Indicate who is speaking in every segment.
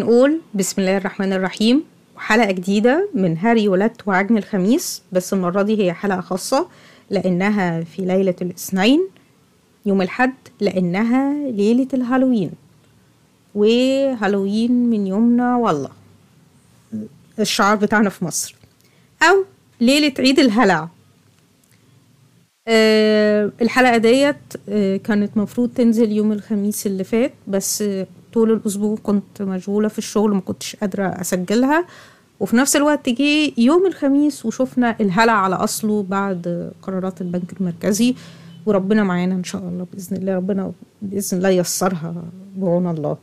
Speaker 1: بنقول بسم الله الرحمن الرحيم وحلقة جديدة من هاري ولدت وعجن الخميس بس المرة دي هي حلقة خاصة لأنها في ليلة الاثنين يوم الحد لأنها ليلة الهالوين وهالوين من يومنا والله الشعار بتاعنا في مصر أو ليلة عيد الهلع أه الحلقة ديت أه كانت مفروض تنزل يوم الخميس اللي فات بس أه طول الأسبوع كنت مشغولة في الشغل ما كنتش قادرة أسجلها وفي نفس الوقت جه يوم الخميس وشفنا الهلع على أصله بعد قرارات البنك المركزي وربنا معانا إن شاء الله بإذن الله ربنا بإذن الله ييسرها بعون الله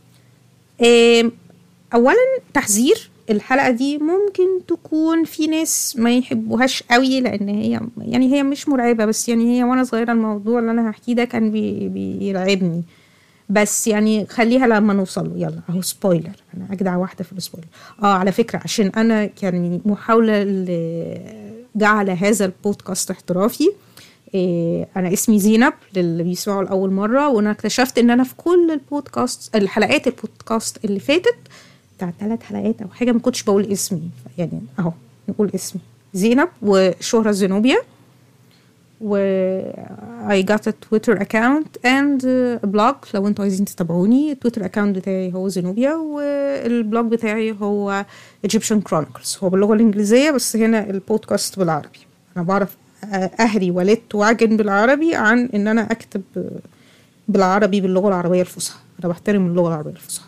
Speaker 1: أولا تحذير الحلقة دي ممكن تكون في ناس ما يحبوهاش قوي لأن هي يعني هي مش مرعبة بس يعني هي وأنا صغيرة الموضوع اللي أنا هحكيه ده كان بي بيرعبني بس يعني خليها لما نوصل له يلا اهو سبويلر انا اجدع واحده في السبويلر اه على فكره عشان انا يعني محاوله لجعل هذا البودكاست احترافي إيه انا اسمي زينب للي بيسمعوا لاول مره وانا اكتشفت ان انا في كل البودكاست الحلقات البودكاست اللي فاتت بتاع ثلاث حلقات او حاجه ما كنتش بقول اسمي يعني اهو نقول اسمي زينب وشهرة زينوبيا و I got a Twitter account and a blog لو انتوا عايزين تتابعوني التويتر account بتاعي هو زينوبيا والبلوج بتاعي هو Egyptian Chronicles هو باللغة الإنجليزية بس هنا البودكاست بالعربي أنا بعرف أهري ولدت وعجن بالعربي عن إن أنا أكتب بالعربي باللغة العربية الفصحى أنا بحترم اللغة العربية الفصحى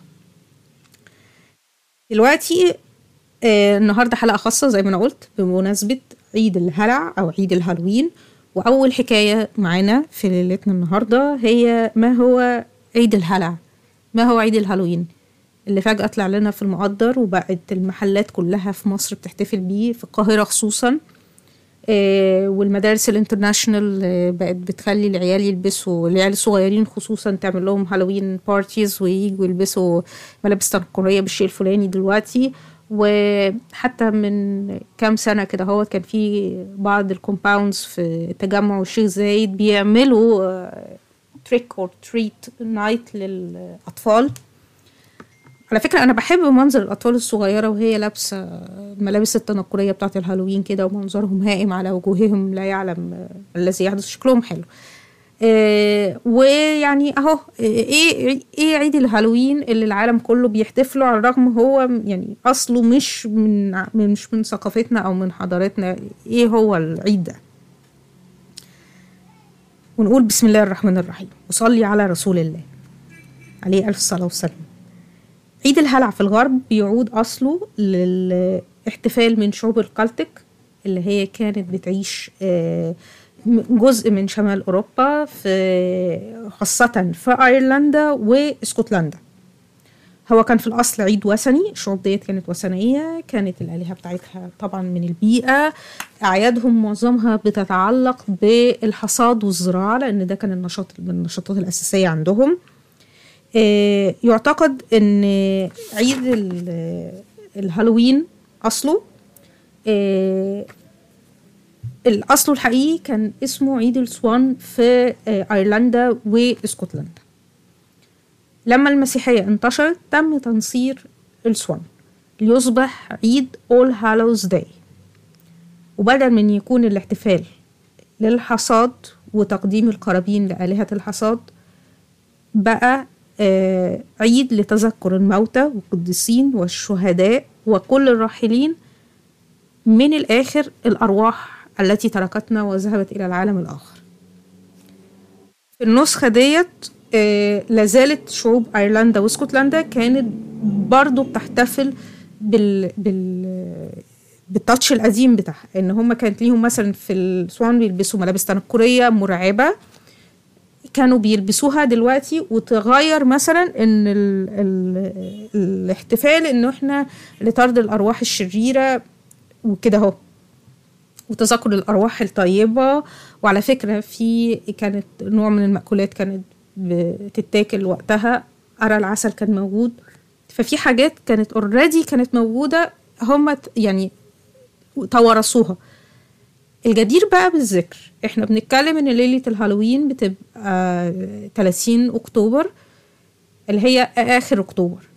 Speaker 1: دلوقتي آه النهاردة حلقة خاصة زي ما أنا قلت بمناسبة عيد الهلع أو عيد الهالوين وأول حكاية معانا في ليلتنا النهاردة هي ما هو عيد الهلع ما هو عيد الهالوين اللي فجأة طلع لنا في المقدر وبقت المحلات كلها في مصر بتحتفل بيه في القاهرة خصوصا آه والمدارس الانترناشونال آه بقت بتخلي العيال يلبسوا العيال الصغيرين خصوصا تعمل لهم هالوين بارتيز وييجوا يلبسوا ملابس تنكرية بالشيء الفلاني دلوقتي وحتى من كام سنة كده هو كان في بعض الكومباوندز في تجمع الشيخ زايد بيعملوا تريك اور تريت نايت للأطفال على فكرة أنا بحب منظر الأطفال الصغيرة وهي لابسة الملابس التنكرية بتاعة الهالوين كده ومنظرهم هائم على وجوههم لا يعلم الذي يحدث شكلهم حلو آه ويعني اهو ايه ايه عيد الهالوين اللي العالم كله بيحتفله على الرغم هو يعني اصله مش من مش من ثقافتنا او من حضارتنا ايه هو العيد ده ونقول بسم الله الرحمن الرحيم وصلي على رسول الله عليه الف صلاه والسلام عيد الهلع في الغرب بيعود اصله للاحتفال من شعوب الكالتك اللي هي كانت بتعيش آه جزء من شمال أوروبا في خاصة في أيرلندا واسكتلندا هو كان في الأصل عيد وثني الشعوب ديت كانت وثنية كانت الآلهة بتاعتها طبعا من البيئة أعيادهم معظمها بتتعلق بالحصاد والزراعة لأن ده كان النشاط من النشاطات الأساسية عندهم يعتقد أن عيد الهالوين أصله الأصل الحقيقي كان اسمه عيد السوان في أيرلندا واسكتلندا لما المسيحية انتشرت تم تنصير السوان ليصبح عيد All Hallows Day وبدل من يكون الاحتفال للحصاد وتقديم القرابين لآلهة الحصاد بقى عيد لتذكر الموتى والقديسين والشهداء وكل الراحلين من الآخر الأرواح التي تركتنا وذهبت إلى العالم الآخر في النسخة ديت آه لازالت شعوب أيرلندا واسكتلندا كانت برضو بتحتفل بال, بال بالتاتش القديم بتاعها ان هم كانت ليهم مثلا في السوان بيلبسوا ملابس تنكريه مرعبه كانوا بيلبسوها دلوقتي وتغير مثلا ان ال ال الاحتفال انه احنا لطرد الارواح الشريره وكده اهو وتذكر الأرواح الطيبة وعلى فكرة في كانت نوع من المأكولات كانت بتتاكل وقتها قرى العسل كان موجود ففي حاجات كانت اوريدي كانت موجودة هم يعني توارثوها الجدير بقى بالذكر احنا بنتكلم ان ليلة الهالوين بتبقى 30 اكتوبر اللي هي اخر اكتوبر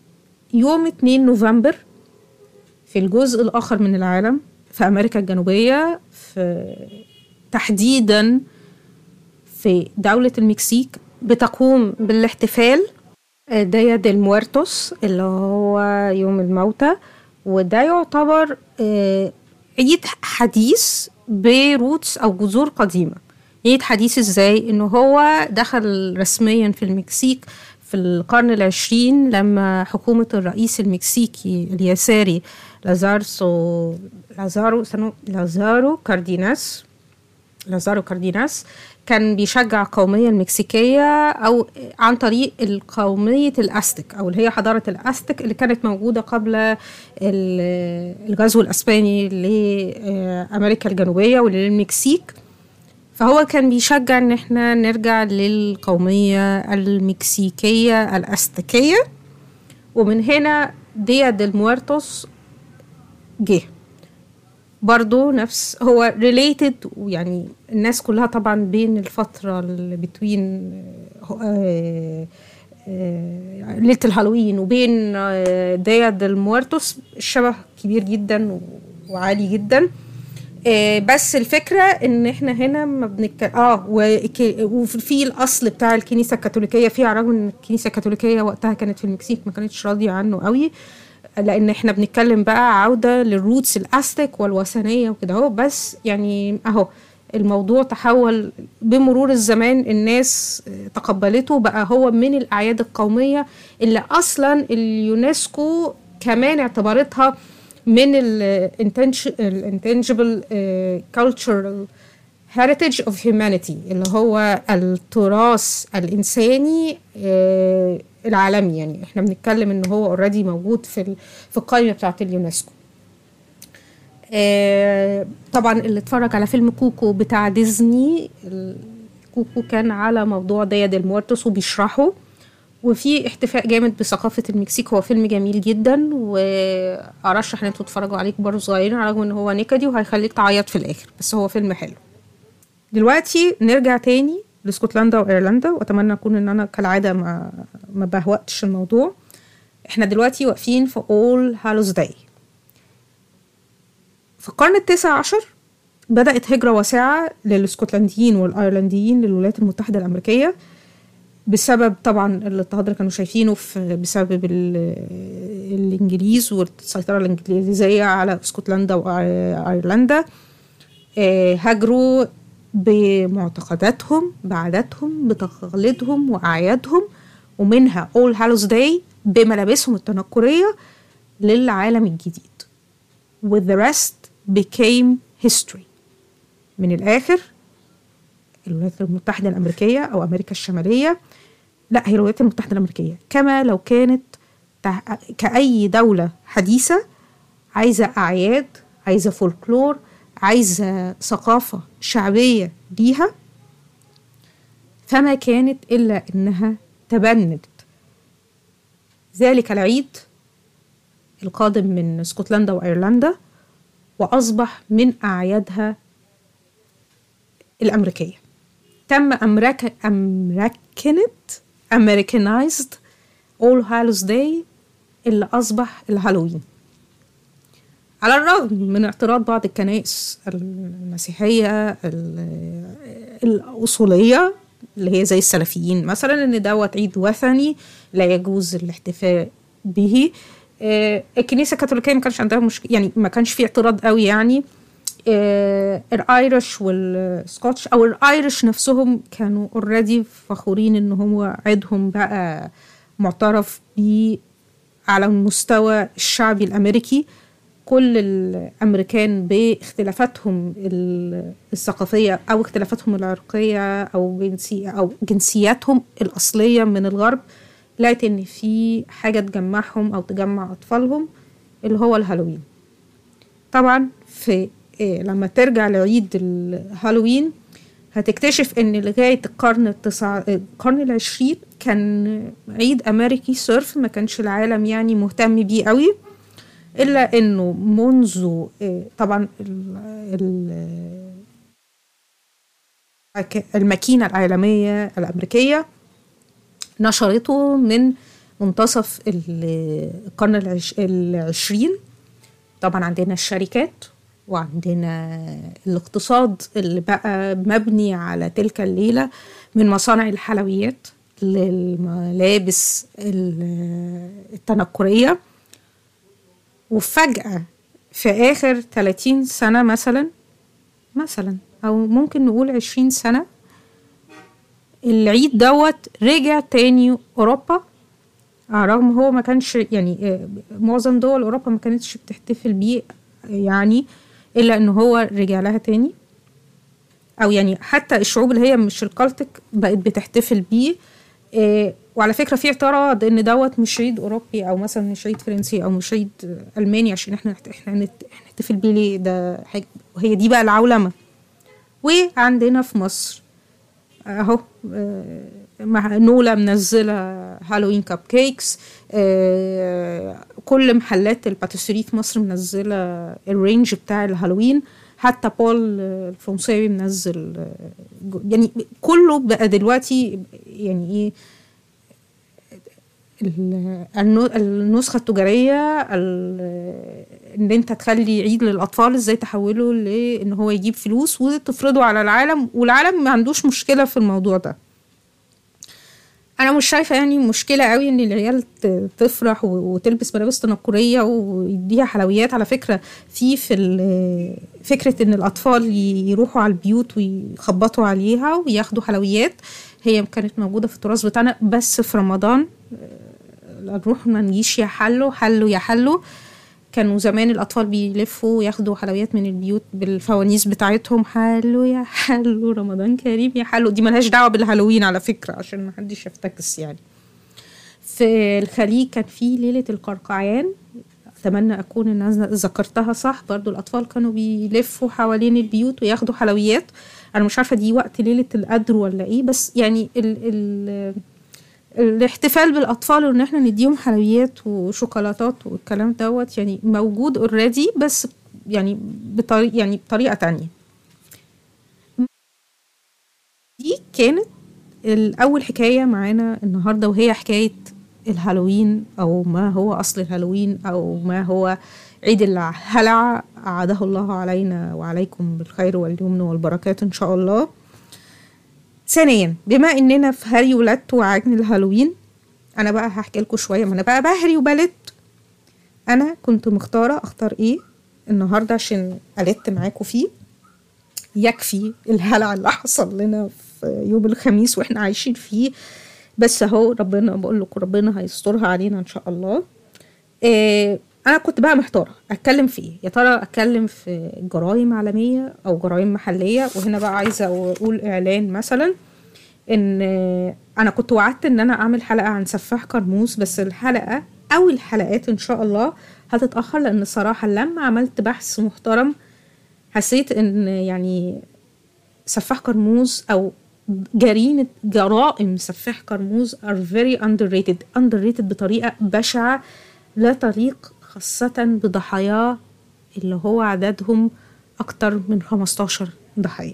Speaker 1: يوم 2 نوفمبر في الجزء الآخر من العالم في أمريكا الجنوبية في تحديدا في دولة المكسيك بتقوم بالاحتفال ديا ديل مويرتوس اللي هو يوم الموتى وده يعتبر آه، عيد حديث بروتس أو جذور قديمة عيد حديث ازاي انه هو دخل رسميا في المكسيك في القرن العشرين لما حكومة الرئيس المكسيكي اليساري لازارسو لازارو سنو لازارو كارديناس لازارو كارديناس كان بيشجع القومية المكسيكية أو عن طريق القومية الأستك أو اللي هي حضارة الأستك اللي كانت موجودة قبل ال- الغزو الأسباني لأمريكا الجنوبية وللمكسيك فهو كان بيشجع ان احنا نرجع للقومية المكسيكية الأستكية ومن هنا ديا ديل مويرتوس جه برضو نفس هو ريليتد ويعني الناس كلها طبعا بين الفترة اللي بتوين ليلة الهالوين وبين آه، ديا ديل مويرتوس الشبه كبير جدا و- وعالي جدا آه، بس الفكره ان احنا هنا ما بنتكلم اه وك- وفي الاصل بتاع الكنيسه الكاثوليكيه فيها رغم ان الكنيسه الكاثوليكيه وقتها كانت في المكسيك ما كانتش راضيه عنه قوي لان احنا بنتكلم بقى عوده للروتس الاستك والوثنيه وكده اهو بس يعني اهو الموضوع تحول بمرور الزمان الناس آه، تقبلته بقى هو من الاعياد القوميه اللي اصلا اليونسكو كمان اعتبرتها من الانتنجبل cultural heritage of humanity اللي هو التراث الإنساني آه، العالمي يعني احنا بنتكلم ان هو اوريدي موجود في ال- في القائمة بتاعة اليونسكو آه، طبعا اللي اتفرج على فيلم كوكو بتاع ديزني ال- كوكو كان على موضوع ديا ديل مورتوس وبيشرحه وفي احتفاء جامد بثقافة المكسيك هو فيلم جميل جدا وأرشح ان انتوا تتفرجوا عليه كبار صغيرين على الرغم ان هو نكدي وهيخليك تعيط في الآخر بس هو فيلم حلو دلوقتي نرجع تاني لاسكتلندا وايرلندا واتمنى اكون ان انا كالعاده ما ما بهوأتش الموضوع احنا دلوقتي واقفين في اول هالوز داي في القرن التاسع عشر بدأت هجرة واسعة للاسكتلنديين والايرلنديين للولايات المتحدة الأمريكية بسبب طبعا الاضطهاد اللي كانوا شايفينه في بسبب ال- الانجليز والسيطره الانجليزيه على اسكتلندا وايرلندا آه، هاجروا بمعتقداتهم بعاداتهم بتقاليدهم واعيادهم ومنها اول هالوز داي بملابسهم التنكريه للعالم الجديد with the rest became history من الاخر الولايات المتحدة الأمريكية أو أمريكا الشمالية لا هي الولايات المتحدة الأمريكية كما لو كانت تع- كأي دولة حديثة عايزة أعياد عايزة فولكلور عايزة ثقافة شعبية ليها فما كانت إلا إنها تبنت ذلك العيد القادم من اسكتلندا وأيرلندا وأصبح من أعيادها الأمريكية تم أمريكا أمريكنت أمريكانايزد أول هالوز داي اللي أصبح الهالوين على الرغم من اعتراض بعض الكنائس المسيحية ال- الأصولية اللي هي زي السلفيين مثلا ان دوت عيد وثني لا يجوز الاحتفاء به آه، الكنيسة الكاثوليكية ما كانش عندها مشكلة يعني ما كانش في اعتراض قوي يعني آه، الايرش والسكوتش او الايرش نفسهم كانوا اوريدي فخورين ان هو عيدهم بقى معترف بيه على المستوى الشعبي الامريكي كل الامريكان باختلافاتهم ال- الثقافيه او اختلافاتهم العرقيه او جنسيه او جنسياتهم الاصليه من الغرب لقيت ان في حاجه تجمعهم او تجمع اطفالهم اللي هو الهالوين طبعا في إيه لما ترجع لعيد الهالوين هتكتشف ان لغايه القرن التسع القرن العشرين كان عيد امريكي صرف ما كانش العالم يعني مهتم بيه قوي الا انه منذ إيه طبعا ال- ال- الماكينه العالميه الامريكيه نشرته من منتصف ال- القرن العش- العشرين طبعا عندنا الشركات وعندنا الاقتصاد اللي بقى مبني على تلك الليلة من مصانع الحلويات للملابس ال- التنكرية وفجأة في آخر 30 سنة مثلا مثلا أو ممكن نقول 20 سنة العيد دوت رجع تاني أوروبا آه، رغم هو ما كانش يعني آه، معظم دول أوروبا ما كانتش بتحتفل بيه يعني إلا إن هو رجع لها تاني أو يعني حتى الشعوب اللي هي مش الكالتك بقت بتحتفل بيه آه، وعلى فكرة في اعتراض إن دوت مش عيد أوروبي أو مثلا مش عيد فرنسي أو مش عيد آه، ألماني عشان إحنا نحت- إحنا نت- نحتفل بيه ليه ده حاجة وهي دي بقى العولمة وعندنا في مصر اهو آه، مع نولا منزله هالوين كاب كيكس آه، كل محلات الباتيسري في مصر منزله الرينج بتاع الهالوين حتى بول آه، الفرنساوي منزل آه، جو- يعني كله بقى دلوقتي يعني ايه ال- النو- النسخة التجارية ال- ان انت تخلي عيد للاطفال ازاي تحوله لان هو يجيب فلوس وتفرضه على العالم والعالم ما عندوش مشكلة في الموضوع ده انا مش شايفه يعني مشكله قوي ان العيال ت- تفرح و- وتلبس ملابس تنكريه ويديها حلويات على فكره في في ال- فكره ان الاطفال ي- يروحوا على البيوت ويخبطوا عليها وياخدوا حلويات هي كانت موجوده في التراث بتاعنا بس في رمضان آه، نروح ما نجيش يا حلو حلو يا حلو كانوا زمان الأطفال بيلفوا وياخدوا حلويات من البيوت بالفوانيس بتاعتهم حلو يا حلو رمضان كريم يا حلو دي ملهاش دعوة بالهالوين على فكرة عشان محدش يفتكس يعني في الخليج كان في ليلة القرقعيان أتمنى أكون إن أنا ذكرتها صح برضو الأطفال كانوا بيلفوا حوالين البيوت وياخدوا حلويات أنا مش عارفة دي وقت ليلة القدر ولا إيه بس يعني ال ال الاحتفال بالاطفال وان احنا نديهم حلويات وشوكولاتات والكلام دوت يعني موجود اوريدي بس يعني بطريقه يعني بطريقه تانية دي كانت الاول حكايه معانا النهارده وهي حكايه الهالوين او ما هو اصل الهالوين او ما هو عيد الهلع اعاده الله علينا وعليكم بالخير واليمن والبركات ان شاء الله ثانيا بما اننا في هري ولدت وعجن الهالوين انا بقى هحكي لكم شويه ما انا بقى بهري وبلت انا كنت مختاره اختار ايه النهارده عشان قلت معاكم فيه يكفي الهلع اللي حصل لنا في يوم الخميس واحنا عايشين فيه بس اهو ربنا بقول لكم ربنا هيسترها علينا ان شاء الله إيه انا كنت بقى محتاره اتكلم في ايه يا ترى اتكلم في جرائم عالميه او جرائم محليه وهنا بقى عايزه اقول اعلان مثلا ان انا كنت وعدت ان انا اعمل حلقه عن سفاح كرموز بس الحلقه او الحلقات ان شاء الله هتتاخر لان الصراحه لما عملت بحث محترم حسيت ان يعني سفاح كرموز او جريمة جرائم سفاح كرموز are very underrated underrated بطريقة بشعة لا تليق خاصة بضحاياه اللي هو عددهم أكتر من 15 ضحية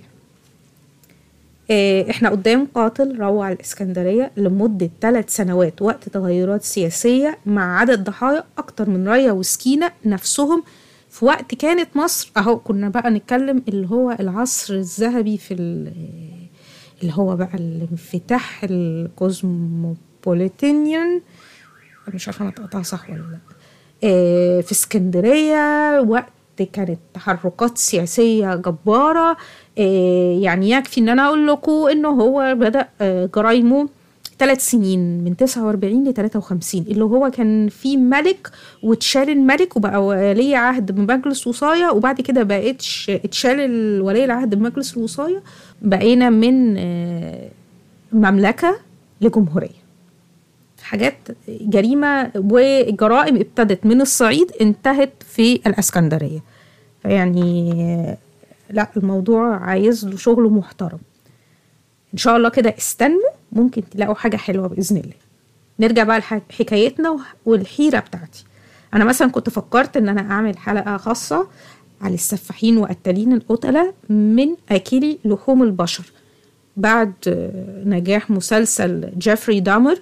Speaker 1: إيه، احنا قدام قاتل روع الإسكندرية لمدة ثلاث سنوات وقت تغيرات سياسية مع عدد ضحايا أكتر من ريا وسكينة نفسهم في وقت كانت مصر أهو كنا بقى نتكلم اللي هو العصر الذهبي في ال- اللي هو بقى الانفتاح الكوزموبوليتينيان مش عارفه انا اتقطعها صح ولا لا آه، في اسكندريه وقت كانت تحركات سياسيه جباره آه، يعني يكفي ان انا اقول لكم انه هو بدا آه، جرايمه ثلاث سنين من 49 ل 53 اللي هو كان في ملك واتشال الملك وبقى ولي عهد بمجلس وصاية وبعد كده بقتش اتشال ال- ولي العهد بمجلس الوصاية بقينا من آه، مملكة لجمهورية حاجات جريمة وجرائم ابتدت من الصعيد انتهت في الاسكندرية فيعني آه، لا الموضوع عايز له شغل محترم ان شاء الله كده استنوا ممكن تلاقوا حاجه حلوه باذن الله نرجع بقى لحكايتنا وح- والحيره بتاعتي انا مثلا كنت فكرت ان انا اعمل حلقه خاصه على السفاحين وقتالين القتله من اكلي لحوم البشر بعد آه، نجاح مسلسل جيفري دامر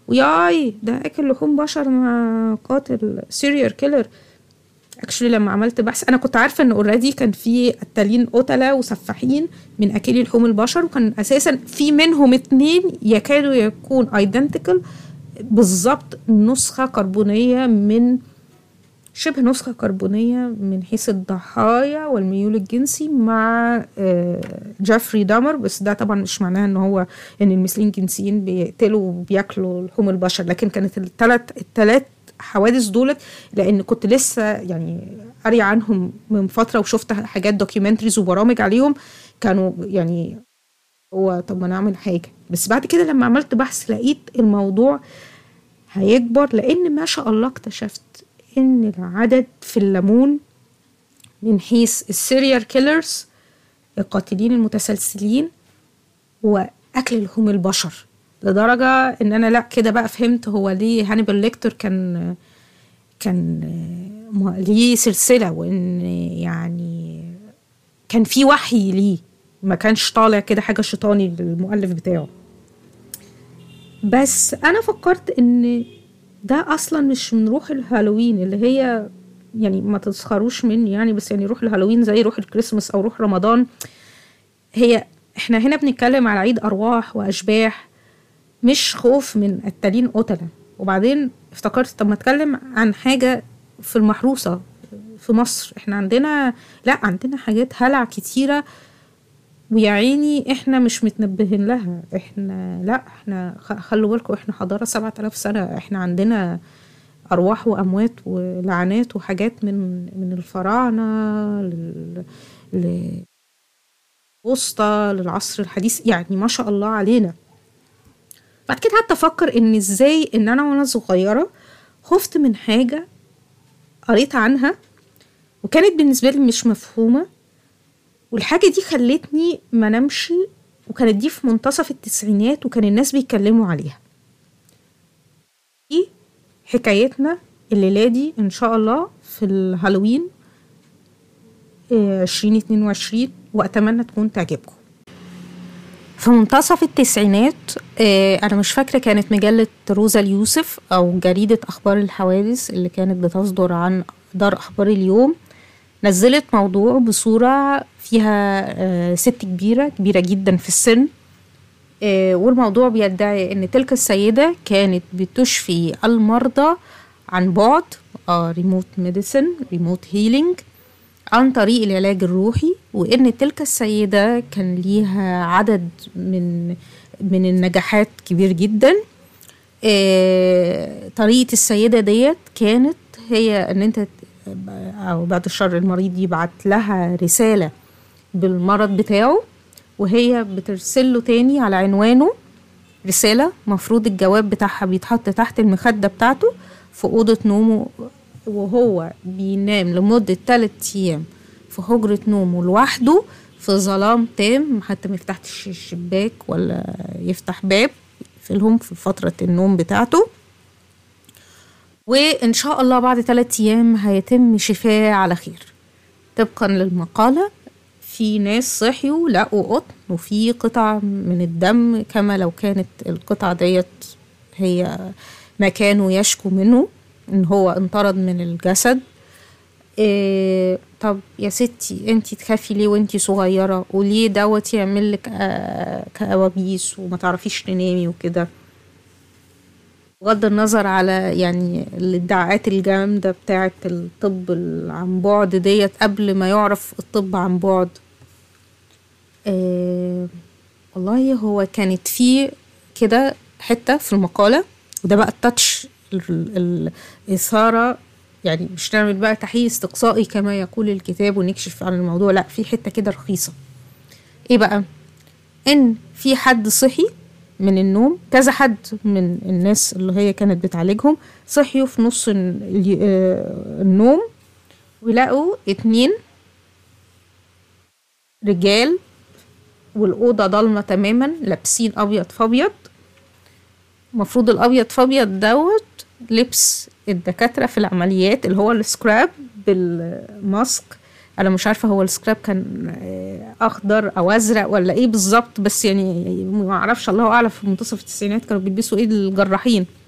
Speaker 1: وياي ده اكل لحوم بشر مع قاتل سيريال كيلر اكشلي لما عملت بحث انا كنت عارفه ان اوريدي كان في قتالين قتله وسفاحين من اكلي لحوم البشر وكان اساسا في منهم اتنين يكادوا يكون ايدنتيكال بالظبط نسخه كربونيه من شبه نسخة كربونية من حيث الضحايا والميول الجنسي مع آه، جيفري دامر بس ده طبعا مش معناه ان هو ان المثليين الجنسيين بيقتلوا وبياكلوا لحوم البشر لكن كانت الثلاث الثلاث حوادث دولت لان كنت لسه يعني قاري عنهم من فتره وشفت حاجات دوكيومنتريز وبرامج عليهم كانوا يعني هو طب ما نعمل حاجه بس بعد كده لما عملت بحث لقيت الموضوع هيكبر لان ما شاء الله اكتشفت ان العدد في الليمون من حيث السيريال كيلرز القاتلين المتسلسلين واكل لحوم البشر لدرجة ان انا لا كده بقى فهمت هو ليه هانيبال ليكتور كان كان م- ليه سلسلة وان يعني كان في وحي ليه ما كانش طالع كده حاجة شيطاني للمؤلف بتاعه بس انا فكرت ان ده اصلا مش من روح الهالوين اللي هي يعني ما تسخروش مني يعني بس يعني روح الهالوين زي روح الكريسماس او روح رمضان هي احنا هنا بنتكلم على عيد ارواح واشباح مش خوف من قتالين قتلة وبعدين افتكرت طب ما اتكلم عن حاجة في المحروسة في مصر احنا عندنا لا عندنا حاجات هلع كتيرة ويا عيني احنا مش متنبهين لها احنا لا احنا خ- خلوا بالكم احنا حضارة سبعة آلاف سنة احنا عندنا أرواح وأموات ولعنات وحاجات من من الفراعنة لل ل- الوسطى للعصر الحديث يعني ما شاء الله علينا بعد كده قعدت افكر ان ازاي ان انا وانا صغيره خفت من حاجه قريت عنها وكانت بالنسبه لي مش مفهومه والحاجه دي خلتني ما نمشي وكانت دي في منتصف التسعينات وكان الناس بيتكلموا عليها دي حكايتنا الليلة دي إن شاء الله في الهالوين عشرين اتنين وعشرين وأتمنى تكون تعجبكم في منتصف التسعينات آه، أنا مش فاكرة كانت مجلة روزا اليوسف أو جريدة أخبار الحوادث اللي كانت بتصدر عن دار أخبار اليوم نزلت موضوع بصورة فيها آه، ست كبيرة كبيرة جدا في السن آه، والموضوع بيدعي ان تلك السيدة كانت بتشفي المرضى عن بعد ريموت ميديسن ريموت هيلينج عن طريق العلاج الروحي وان تلك السيدة كان ليها عدد من من النجاحات كبير جدا آه، طريقة السيدة ديت كانت هي ان انت او بعد الشر المريض يبعت لها رسالة بالمرض بتاعه وهي بترسل له تاني على عنوانه رسالة مفروض الجواب بتاعها بيتحط تحت المخدة بتاعته في أوضة نومه وهو بينام لمدة تلات أيام في حجرة نومه لوحده في ظلام تام حتى ما يفتحش الشباك ولا يفتح باب يقفلهم في فترة النوم بتاعته وإن شاء الله بعد ثلاثة أيام هيتم شفاه على خير طبقا للمقالة في ناس صحيوا لقوا قطن وفي قطع من الدم كما لو كانت القطعة ديت هي مكانه يشكو منه ان هو انطرد من الجسد إيه طب يا ستي انتي تخافي ليه وانتي صغيرة وليه دوت يعمل لك آه كوابيس وما تعرفيش تنامي وكده بغض النظر على يعني الادعاءات الجامدة بتاعة الطب عن بعد ديت قبل ما يعرف الطب عن بعد آه والله هو كانت في كده حتة في المقالة وده بقى التاتش الإثارة يعني مش نعمل بقى تحليل استقصائي كما يقول الكتاب ونكشف عن الموضوع لا في حتة كده رخيصة ايه بقى ان في حد صحي من النوم كذا حد من الناس اللي هي كانت بتعالجهم صحيوا في نص النوم ولقوا اتنين رجال والأوضة ضلمة تماما لابسين أبيض فأبيض المفروض الأبيض فأبيض دوت لبس الدكاترة في العمليات اللي هو السكراب بالماسك انا مش عارفه هو السكراب كان اخضر او ازرق ولا ايه بالظبط بس يعني ما اعرفش الله اعلم في منتصف التسعينات كانوا بيلبسوا ايه الجراحين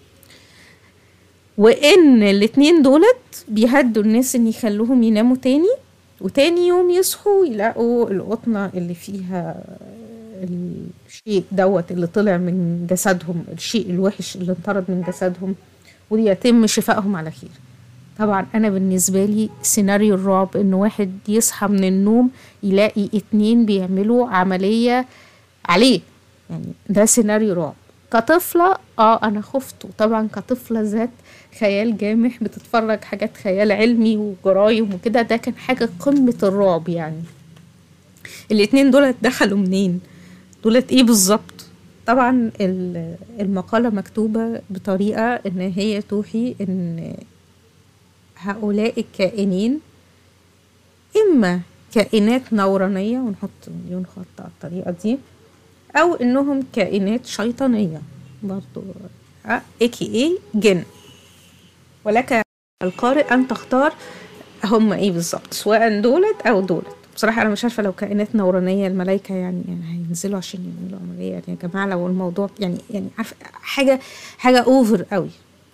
Speaker 1: وان الاتنين دولت بيهدوا الناس ان يخلوهم يناموا تاني وتاني يوم يصحوا يلاقوا القطنة اللي فيها الشيء دوت اللي طلع من جسدهم الشيء الوحش اللي انطرد من جسدهم ويتم شفائهم على خير طبعا انا بالنسبة لي سيناريو الرعب ان واحد يصحى من النوم يلاقي اتنين بيعملوا عملية عليه يعني ده سيناريو رعب كطفلة اه انا خفت وطبعا كطفلة ذات خيال جامح بتتفرج حاجات خيال علمي وجرايم وكده ده كان حاجة قمة الرعب يعني الاتنين دولت دخلوا منين دولت ايه بالظبط طبعا المقالة مكتوبة بطريقة ان هي توحي ان هؤلاء الكائنين اما كائنات نورانية ونحط مليون خط على الطريقة دي او انهم كائنات شيطانية برضو اي اي جن ولك القارئ ان تختار هم ايه بالظبط سواء دولت او دولت بصراحة أنا مش عارفة لو كائنات نورانية الملايكة يعني, يعني هينزلوا عشان يعملوا عملية يعني يا جماعة لو الموضوع يعني يعني عارفة حاجة حاجة أوفر قوي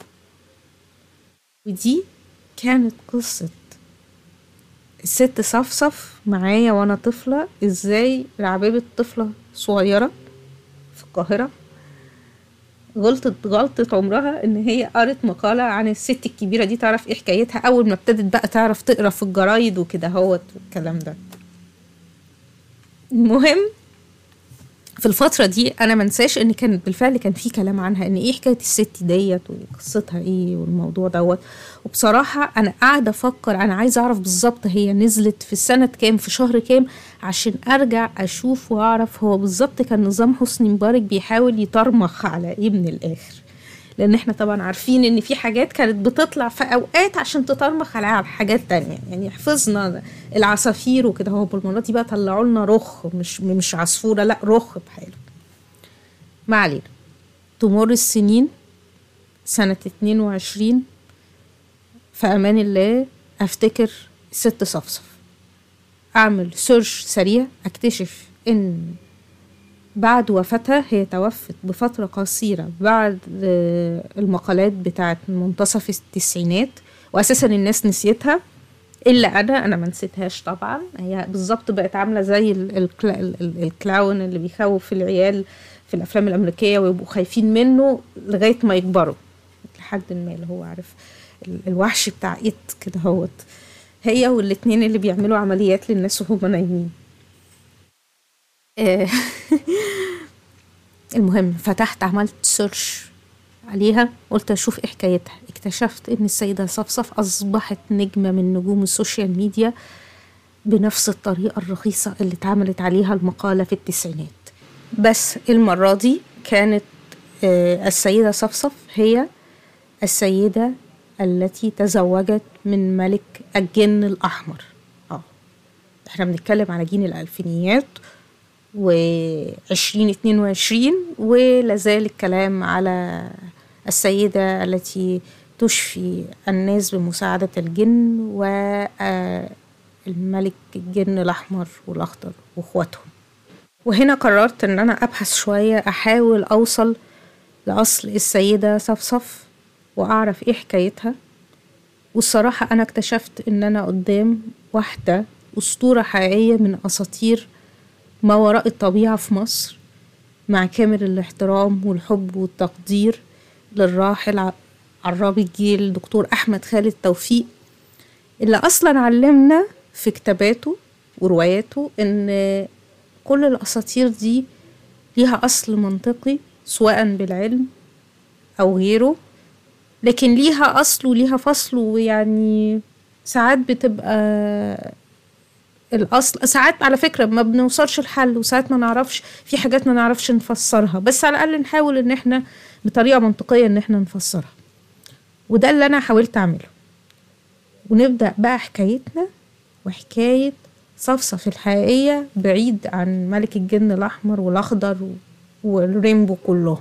Speaker 1: ودي كانت قصة الست صفصف معايا وأنا طفلة إزاي رعببت طفلة صغيرة في القاهرة غلطت غلطة عمرها ان هي قرت مقالة عن الست الكبيرة دي تعرف ايه حكايتها اول ما ابتدت بقى تعرف تقرا في الجرايد وكده هوت والكلام ده المهم في الفترة دي أنا منساش إن كان بالفعل كان في كلام عنها إن إيه حكاية الست ديت وقصتها إيه والموضوع دوت وبصراحة أنا قاعدة أفكر أنا عايزة أعرف بالظبط هي نزلت في سنة كام في شهر كام عشان أرجع أشوف وأعرف هو بالظبط كان نظام حسني مبارك بيحاول يطرمخ على إيه من الآخر لان احنا طبعا عارفين ان في حاجات كانت بتطلع في اوقات عشان تطرمخ على حاجات تانية يعني حفظنا العصافير وكده هو بالمرة دي بقى طلعوا لنا رخ مش مش عصفورة لا رخ بحاله ما علينا تمر السنين سنة اتنين وعشرين في أمان الله أفتكر ست صفصف أعمل سيرش سريع أكتشف إن بعد وفاتها هي توفت بفترة قصيرة بعد المقالات بتاعت منتصف التسعينات وأساسا الناس نسيتها إلا أنا أنا ما نسيتهاش طبعا هي بالظبط بقت عاملة زي الكلاون اللي بيخوف العيال في الأفلام الأمريكية ويبقوا خايفين منه لغاية ما يكبروا لحد ما اللي هو عارف الوحش بتاع إيت كده هوت هي والاتنين اللي بيعملوا عمليات للناس وهم نايمين المهم فتحت عملت سيرش عليها قلت اشوف ايه حكايتها اكتشفت ان السيدة صفصف اصبحت نجمة من نجوم السوشيال ميديا بنفس الطريقة الرخيصة اللي اتعملت عليها المقالة في التسعينات بس المرة دي كانت السيدة صفصف هي السيدة التي تزوجت من ملك الجن الأحمر اه احنا بنتكلم على جيل الألفينيات وعشرين اتنين وعشرين ولازال الكلام على السيدة التي تشفي الناس بمساعدة الجن والملك الجن الأحمر والأخضر وإخواتهم وهنا قررت إن أنا أبحث شوية أحاول أوصل لأصل السيدة صفصف وأعرف إيه حكايتها والصراحة أنا اكتشفت إن أنا قدام واحدة أسطورة حقيقية من أساطير ما وراء الطبيعة في مصر مع كامل الاحترام والحب والتقدير للراحل عراب الجيل دكتور أحمد خالد توفيق اللي أصلا علمنا في كتاباته ورواياته إن كل الأساطير دي ليها أصل منطقي سواء بالعلم أو غيره لكن ليها أصل وليها فصل ويعني ساعات بتبقى الاصل ساعات على فكره ما بنوصلش الحل وساعات ما نعرفش في حاجات ما نعرفش نفسرها بس على الاقل نحاول ان احنا بطريقه منطقيه ان احنا نفسرها وده اللي انا حاولت اعمله ونبدا بقى حكايتنا وحكايه صفصف الحقيقيه بعيد عن ملك الجن الاحمر والاخضر والريمبو كلهم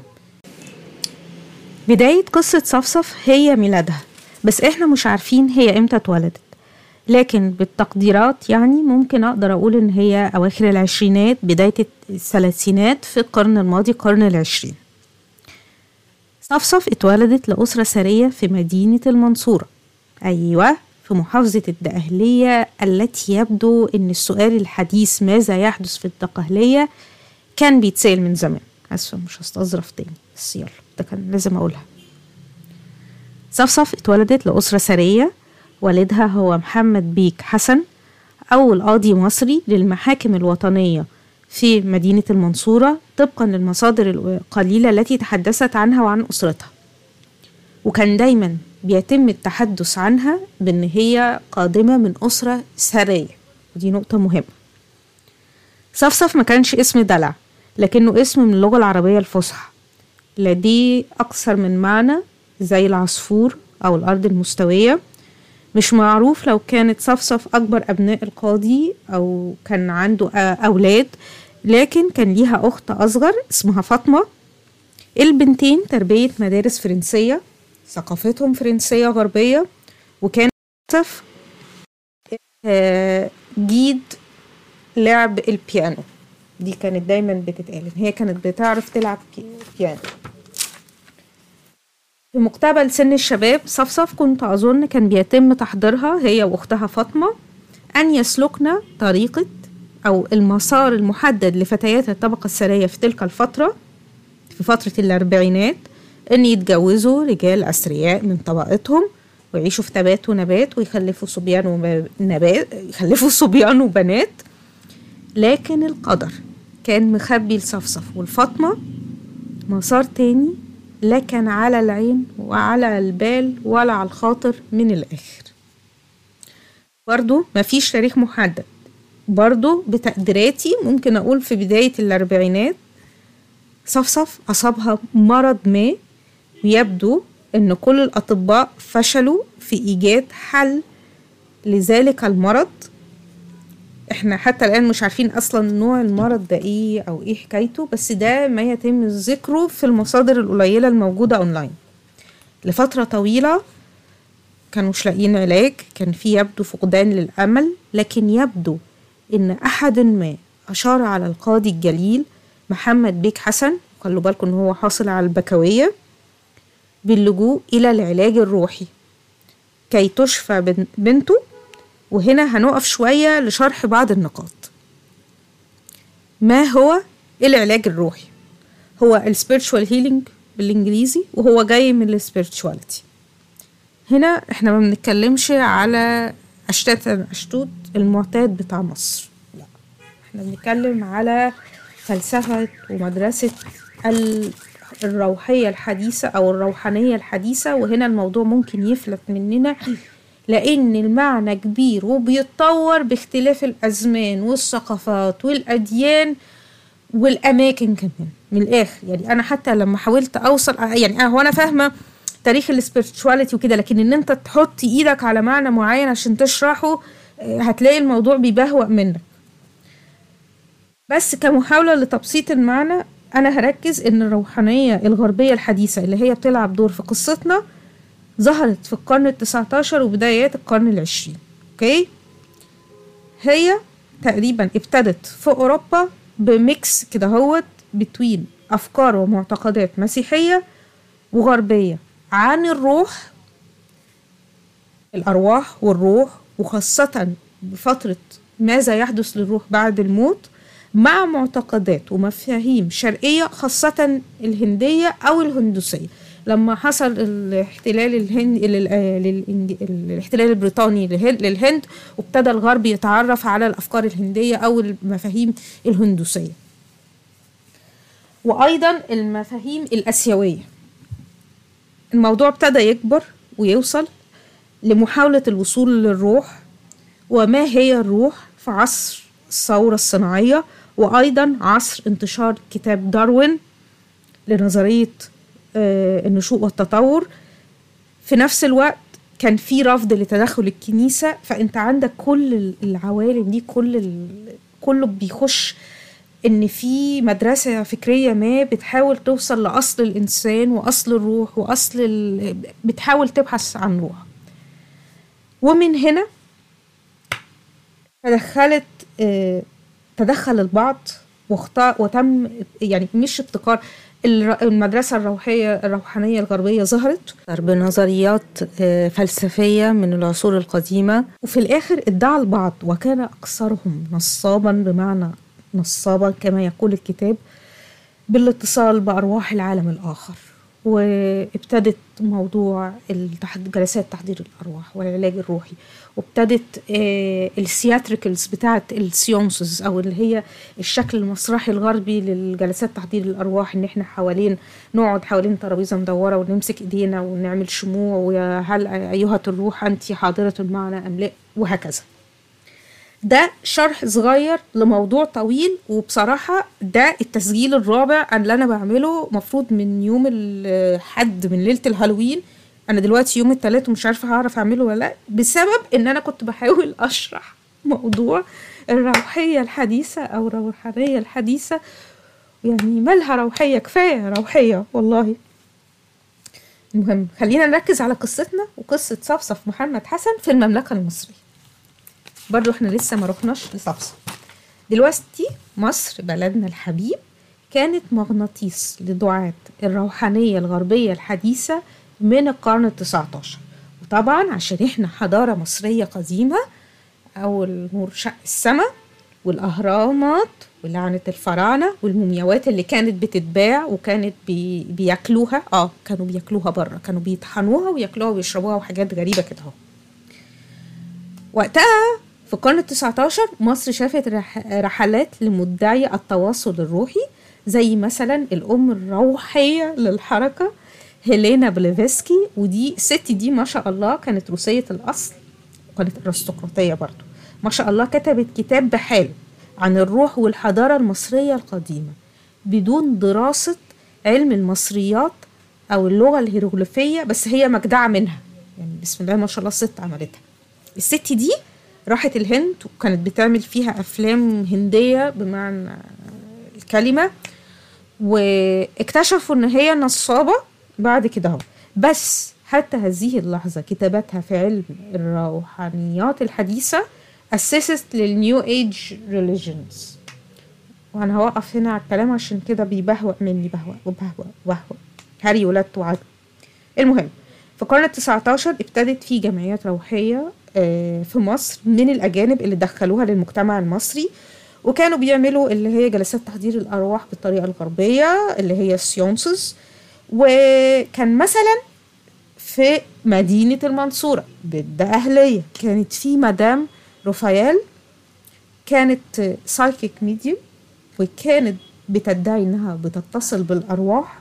Speaker 1: بدايه قصه صفصف هي ميلادها بس احنا مش عارفين هي امتى اتولدت لكن بالتقديرات يعني ممكن أقدر أقول إن هي أواخر العشرينات بداية الثلاثينات في القرن الماضي القرن العشرين صفصف اتولدت لأسرة ثرية في مدينة المنصورة أيوة في محافظة الدقهلية التي يبدو أن السؤال الحديث ماذا يحدث في الدقهلية كان بيتسأل من زمان أسفة مش هستظرف تاني بس يلا ده كان لازم أقولها صفصف اتولدت لأسرة ثرية والدها هو محمد بيك حسن أول قاضي مصري للمحاكم الوطنية في مدينة المنصورة طبقا للمصادر القليلة التي تحدثت عنها وعن أسرتها وكان دايما بيتم التحدث عنها بأن هي قادمة من أسرة ثرية ودي نقطة مهمة صفصف ما كانش اسم دلع لكنه اسم من اللغة العربية الفصحى لديه أكثر من معنى زي العصفور أو الأرض المستوية مش معروف لو كانت صفصف أكبر أبناء القاضي أو كان عنده أولاد لكن كان ليها أخت أصغر اسمها فاطمة البنتين تربية مدارس فرنسية ثقافتهم فرنسية غربية وكان صف جيد لعب البيانو دي كانت دايما بتتقال هي كانت بتعرف تلعب بيانو في مقتبل سن الشباب صفصف كنت أظن كان بيتم تحضيرها هي وأختها فاطمة أن يسلكن طريقة أو المسار المحدد لفتيات الطبقة الثرية في تلك الفترة في فترة الأربعينات أن يتجوزوا رجال أثرياء من طبقتهم ويعيشوا في تبات ونبات ويخلفوا صبيان ونبات يخلفوا صبيان وبنات لكن القدر كان مخبي لصفصف والفاطمة مسار تاني لا كان على العين وعلى البال ولا على الخاطر من الآخر برضو مفيش تاريخ محدد برضو بتقديراتي ممكن أقول في بداية الأربعينات صفصف أصابها مرض ما ويبدو أن كل الأطباء فشلوا في إيجاد حل لذلك المرض احنا حتى الآن مش عارفين أصلا نوع المرض ده إيه أو إيه حكايته بس ده ما يتم ذكره في المصادر القليلة الموجودة أونلاين لفترة طويلة كانوا مش لاقيين علاج كان في يبدو فقدان للأمل لكن يبدو إن أحد ما أشار على القاضي الجليل محمد بيك حسن خلوا بالكم إن هو حاصل على البكوية باللجوء إلى العلاج الروحي كي تشفى بنته وهنا هنقف شوية لشرح بعض النقاط ما هو العلاج الروحي هو السبيرتشوال هيلينج بالانجليزي وهو جاي من السبيرتشواليتي هنا احنا ما بنتكلمش على اشتات الاشتوت المعتاد بتاع مصر لا احنا بنتكلم على فلسفة ومدرسة الروحية الحديثة أو الروحانية الحديثة وهنا الموضوع ممكن يفلت مننا لأن المعنى كبير وبيتطور باختلاف الأزمان والثقافات والأديان والأماكن كمان من الآخر يعني أنا حتى لما حاولت أوصل يعني أنا هو أنا فاهمة تاريخ السبيرتشواليتي وكده لكن إن أنت تحط إيدك على معنى معين عشان تشرحه هتلاقي الموضوع بيبهوأ منك بس كمحاولة لتبسيط المعنى أنا هركز إن الروحانية الغربية الحديثة اللي هي بتلعب دور في قصتنا ظهرت في القرن التسعة عشر وبدايات القرن العشرين أوكي هي تقريبا ابتدت في أوروبا بميكس كده هوت بتوين أفكار ومعتقدات مسيحية وغربية عن الروح الأرواح والروح وخاصة بفترة ماذا يحدث للروح بعد الموت مع معتقدات ومفاهيم شرقية خاصة الهندية أو الهندوسية لما حصل الاحتلال الهند الاحتلال البريطاني للهند وابتدى الغرب يتعرف على الافكار الهنديه او المفاهيم الهندوسيه وايضا المفاهيم الاسيويه الموضوع ابتدى يكبر ويوصل لمحاوله الوصول للروح وما هي الروح في عصر الثوره الصناعيه وايضا عصر انتشار كتاب داروين لنظريه النشوء والتطور في نفس الوقت كان في رفض لتدخل الكنيسة فأنت عندك كل العوالم دي كل كله بيخش إن في مدرسة فكرية ما بتحاول توصل لأصل الإنسان وأصل الروح وأصل ال... بتحاول تبحث عن روح ومن هنا تدخلت تدخل البعض واختار وتم يعني مش ابتكار الر- المدرسة الروحية الروحانية الغربية ظهرت بنظريات آه، فلسفية من العصور القديمة وفي الآخر ادعى البعض وكان أكثرهم نصابا بمعنى نصابا كما يقول الكتاب بالاتصال بأرواح العالم الآخر وابتدت موضوع التح- جلسات تحضير الأرواح والعلاج الروحي وابتدت آه، السياتريكلز بتاعت السيونسز أو اللي هي الشكل المسرحي الغربي للجلسات تحضير الأرواح إن إحنا حوالين نقعد حوالين ترابيزة مدورة ونمسك إيدينا ونعمل شموع وهل أيها الروح أنت حاضرة معنا أم لا وهكذا ده شرح صغير لموضوع طويل وبصراحة ده التسجيل الرابع اللي أنا بعمله مفروض من يوم الحد من ليلة الهالوين أنا دلوقتي يوم التلات ومش عارفة هعرف أعمله ولا لأ بسبب إن أنا كنت بحاول أشرح موضوع الروحية الحديثة أو الروحانية الحديثة يعني مالها روحية كفاية روحية والله المهم خلينا نركز على قصتنا وقصة صفصف محمد حسن في المملكة المصرية برضو احنا لسه ما رحناش لصفصف دلوقتي مصر بلدنا الحبيب كانت مغناطيس لدعاة الروحانية الغربية الحديثة من القرن التسعة عشر وطبعا عشان احنا حضارة مصرية قديمة أول نور شق السماء والأهرامات ولعنة الفراعنة والمومياوات اللي كانت بتتباع وكانت بي بياكلوها اه كانوا بياكلوها بره كانوا بيطحنوها وياكلوها ويشربوها وحاجات غريبة كده اهو وقتها في القرن التسعة عشر مصر شافت رح رحلات لمدعي التواصل الروحي زي مثلا الأم الروحية للحركة هيلينا بليفسكي ودي الست دي ما شاء الله كانت روسية الأصل وكانت أرستقراطية برضو ما شاء الله كتبت كتاب بحاله عن الروح والحضارة المصرية القديمة بدون دراسة علم المصريات أو اللغة الهيروغليفية بس هي مجدعة منها يعني بسم الله ما شاء الله الست عملتها الست دي راحت الهند وكانت بتعمل فيها أفلام هندية بمعنى الكلمة واكتشفوا إن هي نصابة بعد كده اهو بس حتى هذه اللحظة كتاباتها في علم الروحانيات الحديثة أسست للنيو ايج ريليجنز وأنا هوقف هنا على الكلام عشان كده بيبهوأ مني بهوأ وبهوأ وبهوأ هري ولدت وعد المهم في القرن التسعة عشر ابتدت في جمعيات روحية آه، في مصر من الأجانب اللي دخلوها للمجتمع المصري وكانوا بيعملوا اللي هي جلسات تحضير الأرواح بالطريقة الغربية اللي هي السيونسز وكان مثلا في مدينة المنصورة ده أهلية كانت في مدام رفايال كانت سايكيك ميديوم وكانت بتدعي انها بتتصل بالارواح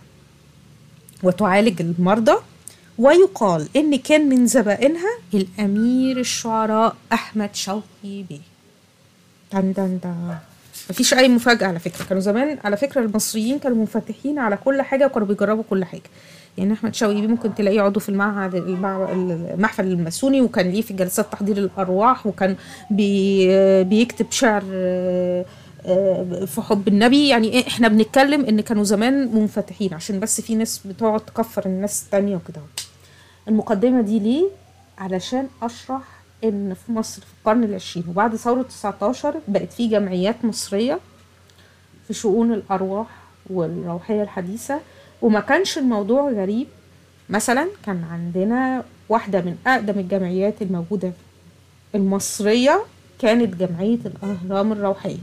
Speaker 1: وتعالج المرضى ويقال ان كان من زبائنها الامير الشعراء احمد شوقي بيه دن دن دن مفيش اي مفاجاه على فكره كانوا زمان على فكره المصريين كانوا منفتحين على كل حاجه وكانوا بيجربوا كل حاجه يعني احمد شوقي بيه ممكن تلاقيه عضو في المعهد المع- المحفل الماسوني وكان ليه في جلسات تحضير الارواح وكان بي بيكتب شعر آه، آه، في حب النبي يعني إيه، احنا بنتكلم ان كانوا زمان منفتحين عشان بس في ناس بتقعد تكفر الناس التانية وكده المقدمة دي ليه؟ علشان أشرح إن في مصر في القرن العشرين وبعد ثورة 19 بقت في جمعيات مصرية في شؤون الأرواح والروحية الحديثة وما كانش الموضوع غريب مثلا كان عندنا واحدة من أقدم الجمعيات الموجودة المصرية كانت جمعية الأهرام الروحية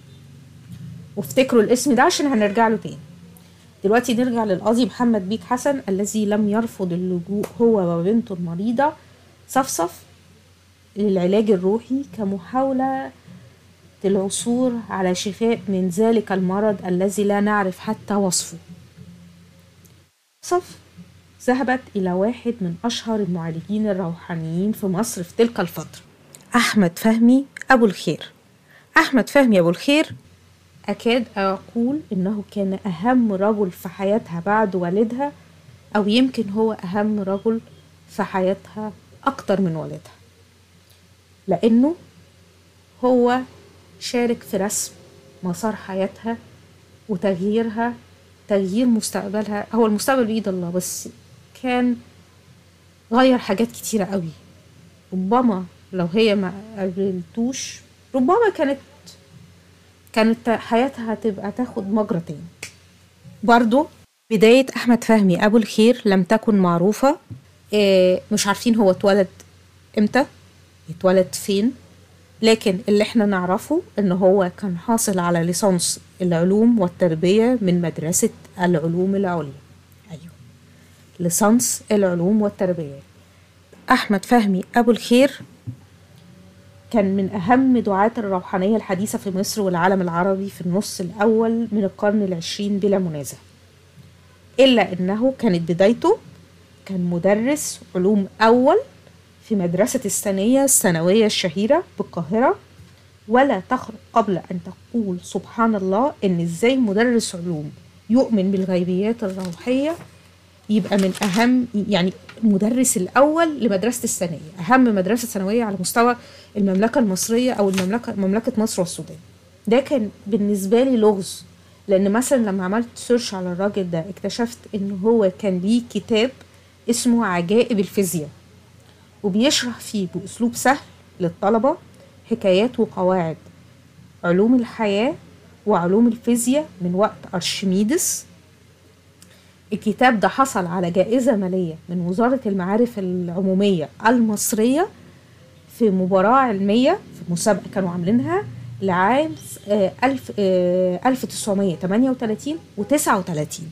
Speaker 1: وافتكروا الاسم ده عشان هنرجع له تاني دلوقتي نرجع للقاضي محمد بيك حسن الذي لم يرفض اللجوء هو وبنته المريضة صفصف للعلاج الروحي كمحاولة العثور على شفاء من ذلك المرض الذي لا نعرف حتى وصفه صف ذهبت إلى واحد من أشهر المعالجين الروحانيين في مصر في تلك الفترة أحمد فهمي أبو الخير أحمد فهمي أبو الخير أكاد أقول إنه كان أهم رجل في حياتها بعد والدها أو يمكن هو أهم رجل في حياتها أكتر من والدها لأنه هو شارك في رسم مسار حياتها وتغييرها تغيير مستقبلها هو المستقبل بإيد الله بس كان غير حاجات كتيرة قوي ربما لو هي ما قابلتوش ربما كانت كانت حياتها هتبقى تاخد مجرى تاني برضو بداية أحمد فهمي أبو الخير لم تكن معروفة إيه، مش عارفين هو اتولد امتى اتولد فين لكن اللي احنا نعرفه ان هو كان حاصل على ليسانس العلوم والتربية من مدرسة العلوم العليا ايوه ليسانس العلوم والتربية احمد فهمي ابو الخير كان من اهم دعاة الروحانية الحديثة في مصر والعالم العربي في النص الاول من القرن العشرين بلا منازع الا انه كانت بدايته كان مدرس علوم اول في مدرسة الثانية الثانوية الشهيرة بالقاهرة ولا تخرج قبل أن تقول سبحان الله إن إزاي مدرس علوم يؤمن بالغيبيات الروحية يبقى من أهم يعني المدرس الأول لمدرسة الثانوية أهم مدرسة ثانوية على مستوى المملكة المصرية أو المملكة مملكة مصر والسودان ده كان بالنسبة لي لغز لأن مثلا لما عملت سيرش على الراجل ده اكتشفت إن هو كان ليه كتاب اسمه عجائب الفيزياء وبيشرح فيه بأسلوب سهل للطلبة حكايات وقواعد علوم الحياة وعلوم الفيزياء من وقت أرشميدس الكتاب ده حصل على جائزة مالية من وزارة المعارف العمومية المصرية في مباراة علمية في مسابقة كانوا عاملينها لعام آه، ألف آه، 1938 و 39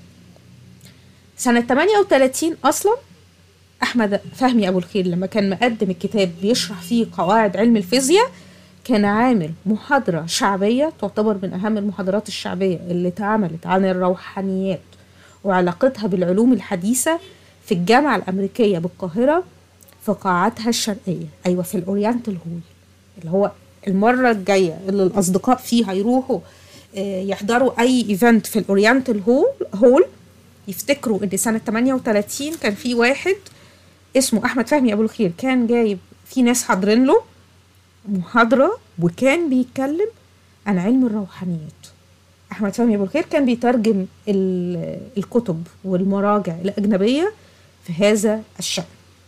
Speaker 1: سنة 38 أصلا أحمد فهمي أبو الخير لما كان مقدم الكتاب بيشرح فيه قواعد علم الفيزياء كان عامل محاضرة شعبية تعتبر من أهم المحاضرات الشعبية اللي اتعملت عن الروحانيات وعلاقتها بالعلوم الحديثة في الجامعة الأمريكية بالقاهرة في قاعتها الشرقية أيوة في الأورينتال هول اللي هو المرة الجاية اللي الأصدقاء فيه هيروحوا آه، يحضروا أي إيفنت في الأورينتال هول هول يفتكروا إن سنة 38 كان في واحد اسمه أحمد فهمي أبو الخير كان جايب في ناس حاضرين له محاضرة وكان بيتكلم عن علم الروحانيات أحمد فهمي أبو الخير كان بيترجم ال- الكتب والمراجع الأجنبية في هذا الشأن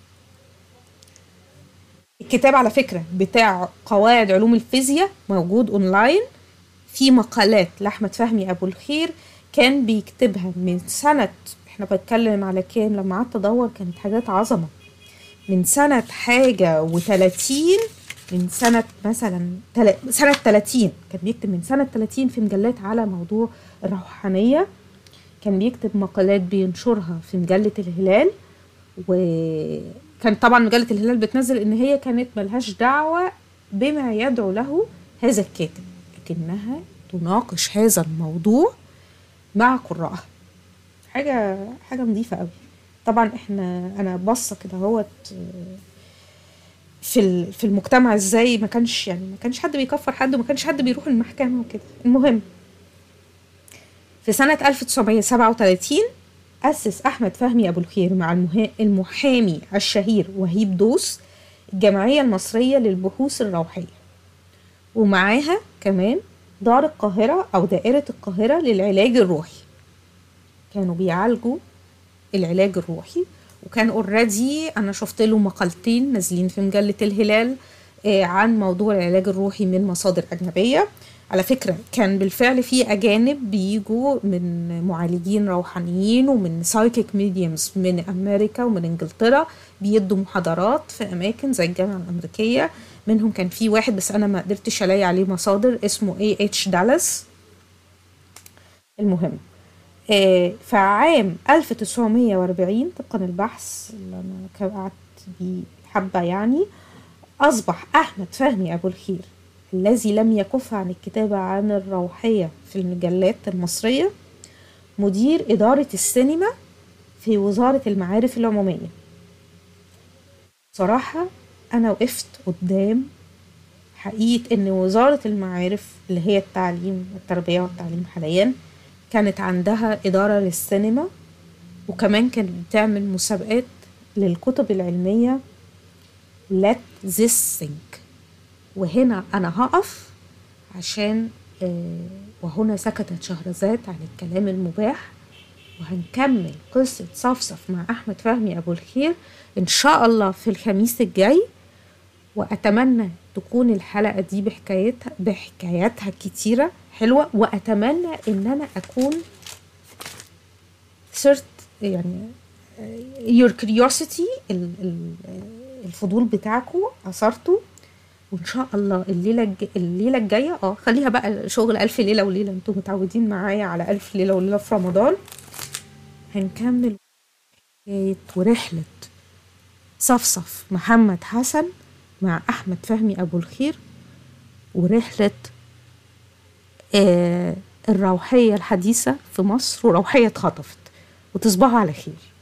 Speaker 1: الكتاب على فكرة بتاع قواعد علوم الفيزياء موجود اونلاين في مقالات لأحمد فهمي أبو الخير كان بيكتبها من سنة احنا بتكلم على كام لما قعدت ادور كانت حاجات عظمة من سنة حاجة وتلاتين من سنة مثلا تل... سنة 30 كان بيكتب من سنة 30 في مجلات على موضوع الروحانية كان بيكتب مقالات بينشرها في مجلة الهلال وكان طبعا مجلة الهلال بتنزل ان هي كانت ملهاش دعوة بما يدعو له هذا الكاتب لكنها تناقش هذا الموضوع مع قراءها حاجة حاجة نظيفة قوي طبعا احنا انا باصه كده هوت في ال- في المجتمع ازاي ما كانش يعني ما كانش حد بيكفر حد وما كانش حد بيروح المحكمة وكده المهم في سنة 1937 أسس أحمد فهمي أبو الخير مع المها- المحامي الشهير وهيب دوس الجمعية المصرية للبحوث الروحية ومعاها كمان دار القاهرة أو دائرة القاهرة للعلاج الروحي كانوا بيعالجوا العلاج الروحي وكان اوريدي انا شفت له مقالتين نازلين في مجله الهلال آه، عن موضوع العلاج الروحي من مصادر اجنبيه على فكره كان بالفعل في اجانب بيجوا من معالجين روحانيين ومن سايكيك ميديومز من امريكا ومن انجلترا بيدوا محاضرات في اماكن زي الجامعه الامريكيه منهم كان في واحد بس انا ما قدرتش الاقي عليه مصادر اسمه اي اتش دالاس المهم آه، في عام 1940 طبقا البحث اللي انا كان قعدت بيه حبه يعني اصبح احمد فهمي ابو الخير الذي لم يكف عن الكتابه عن الروحيه في المجلات المصريه مدير اداره السينما في وزاره المعارف العموميه صراحه انا وقفت قدام حقيقه ان وزاره المعارف اللي هي التعليم والتربيه والتعليم حاليا كانت عندها إدارة للسينما وكمان كانت بتعمل مسابقات للكتب العلمية let this sink وهنا أنا هقف عشان آه، وهنا سكتت شهرزاد عن الكلام المباح وهنكمل قصة صفصف مع أحمد فهمي أبو الخير إن شاء الله في الخميس الجاي واتمنى تكون الحلقه دي بحكايتها بحكاياتها كتيره حلوه واتمنى ان انا اكون صرت يعني your curiosity ال- ال- الفضول بتاعكم اثرته وان شاء الله الليله الج... الليله الجايه اه خليها بقى شغل الف ليله وليله انتم متعودين معايا على الف ليله وليله في رمضان هنكمل حكايه ورحله صفصف محمد حسن مع احمد فهمي ابو الخير ورحله آه الروحيه الحديثه في مصر وروحيه اتخطفت وتصبحوا على خير